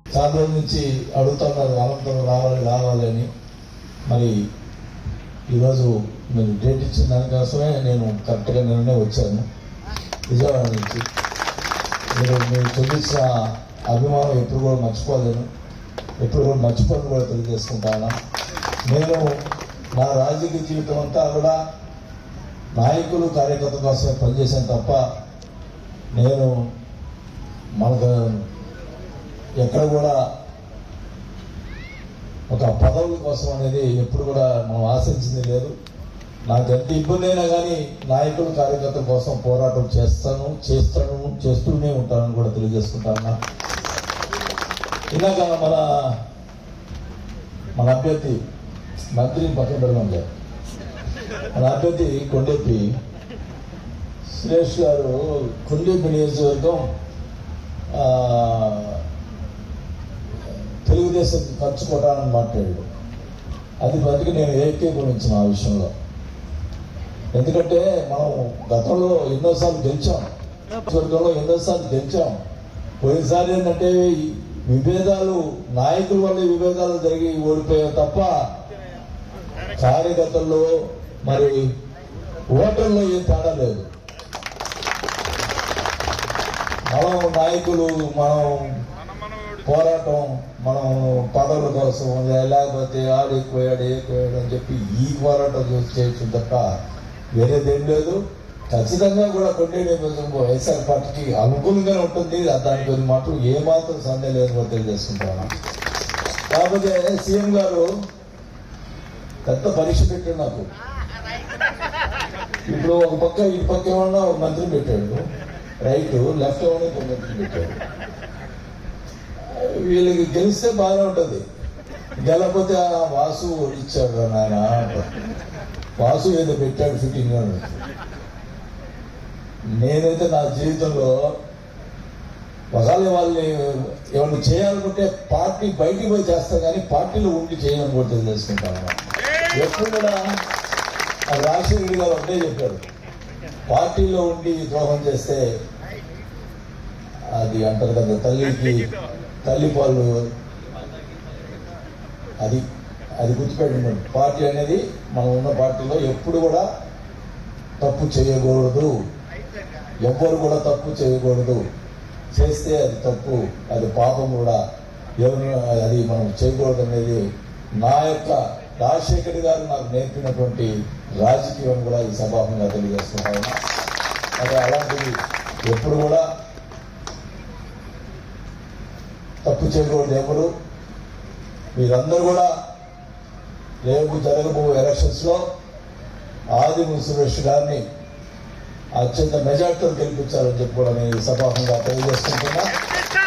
చాలా రోజుల నుంచి అడుగుతున్నారు అనంతరం రావాలి రావాలి అని మరి ఈరోజు మీరు డేట్ ఇచ్చిన దానికోసమే నేను కరెక్ట్గా నిన్ననే వచ్చాను విజయవాడ నుంచి మీరు మీరు చూపించిన అభిమానం ఎప్పుడు కూడా మర్చిపోలేను ఎప్పుడు కూడా మర్చిపోను కూడా తెలియజేసుకుంటాను నేను నా రాజకీయ జీవితం అంతా కూడా నాయకులు కార్యకర్త కోసమే పనిచేశాను తప్ప నేను మనకు ఎక్కడ కూడా ఒక పదవుల కోసం అనేది ఎప్పుడు కూడా మనం ఆశించింది లేదు నాకు ఎంత ఇబ్బంది అయినా కానీ నాయకులు కార్యకర్తల కోసం పోరాటం చేస్తాను చేస్తాను చేస్తూనే ఉంటానని కూడా తెలియజేసుకుంటాను ఇందాక మన మన అభ్యర్థి మంత్రిని పక్కన పెడదాం లేదు మన అభ్యర్థి కొండెప్పి సురేష్ గారు కొండెప్పి నియోజకవర్గం ఆ, తెలుగుదేశం ఖర్చు కొట్టాలని మాట్లాడాడు అది బతికి నేను ఏకీభవించిన ఆ విషయంలో ఎందుకంటే మనం గతంలో ఎన్నోసార్లు గెలిచాం స్వర్గంలో ఎన్నోసార్లు గెలిచాం పోయినసారి ఏంటంటే ఈ విభేదాలు నాయకుల వల్ల విభేదాలు జరిగి ఓడిపోయాం తప్ప కార్యకర్తల్లో మరి ఓటర్లో ఏం తేడా లేదు మనం నాయకులు మనం పోరాటం మనం పదవుల కోసం లేకపోతే ఆడు ఎక్కువయాడు ఎక్కువయాడు అని చెప్పి ఈ పోరాటం చూసి చేయొచ్చు తప్ప వేరేదేం లేదు ఖచ్చితంగా కూడా కొన్ని వైఎస్ఆర్ పార్టీకి అనుకూలంగానే ఉంటుంది దాని కొన్ని మాటలు ఏమాత్రం సందేహం లేదు కూడా తెలియజేసుకుంటాను కాకపోతే సీఎం గారు పెద్ద పరీక్ష పెట్టాడు నాకు ఇప్పుడు ఒక పక్క ఇటు పక్క ఏమన్నా ఒక మంత్రి పెట్టాడు రైట్ లెఫ్ట్ ఏమన్నా ఇంకో మంత్రి పెట్టాడు వీళ్ళకి గెలిస్తే బాగానే ఉంటది గెలకపోతే ఆ వాసు ఇచ్చాడు నాయన అంటారు. వాసు ఏదో పెట్టాడు ఫిట్టింగ్ అని. నేనైతే నా జీవితంలో ఒకవేళ వాళ్ళని ఏమన్నా చేయాలనుకుంటే పార్టీ బయటికి పోయి చేస్తా కానీ పార్టీలో ఉండి చేయని కూడా తెలియజేసుకుంటాను ఎప్పుడు కూడా ఆ రాజశేఖర రెడ్డి గారు ఒకటే చెప్పారు పార్టీలో ఉండి ద్రోహం చేస్తే అది అంటారు కదా తల్లికి తల్లి పాలు అది అది గుర్తుపెట్టుకోండి పార్టీ అనేది మనం ఉన్న పార్టీలో ఎప్పుడు కూడా తప్పు చేయకూడదు ఎవ్వరు కూడా తప్పు చేయకూడదు చేస్తే అది తప్పు అది పాపం కూడా ఎవరు అది మనం చేయకూడదు అనేది నా యొక్క రాజశేఖర్ గారు నాకు నేర్పినటువంటి రాజకీయం కూడా ఈ సభాముగా తెలియజేస్తున్నాను అదే అలాంటివి ఎప్పుడు కూడా తప్పు చేయకూడదు ఎవరు మీరందరూ కూడా రేపు జరగబో ఎలక్షన్స్ లో ఆది సురేష్ గారిని అత్యంత మెజార్టీతో గెలిపించాలని చెప్పి కూడా నేను ఈ సభాముగా తెలియజేసుకుంటున్నా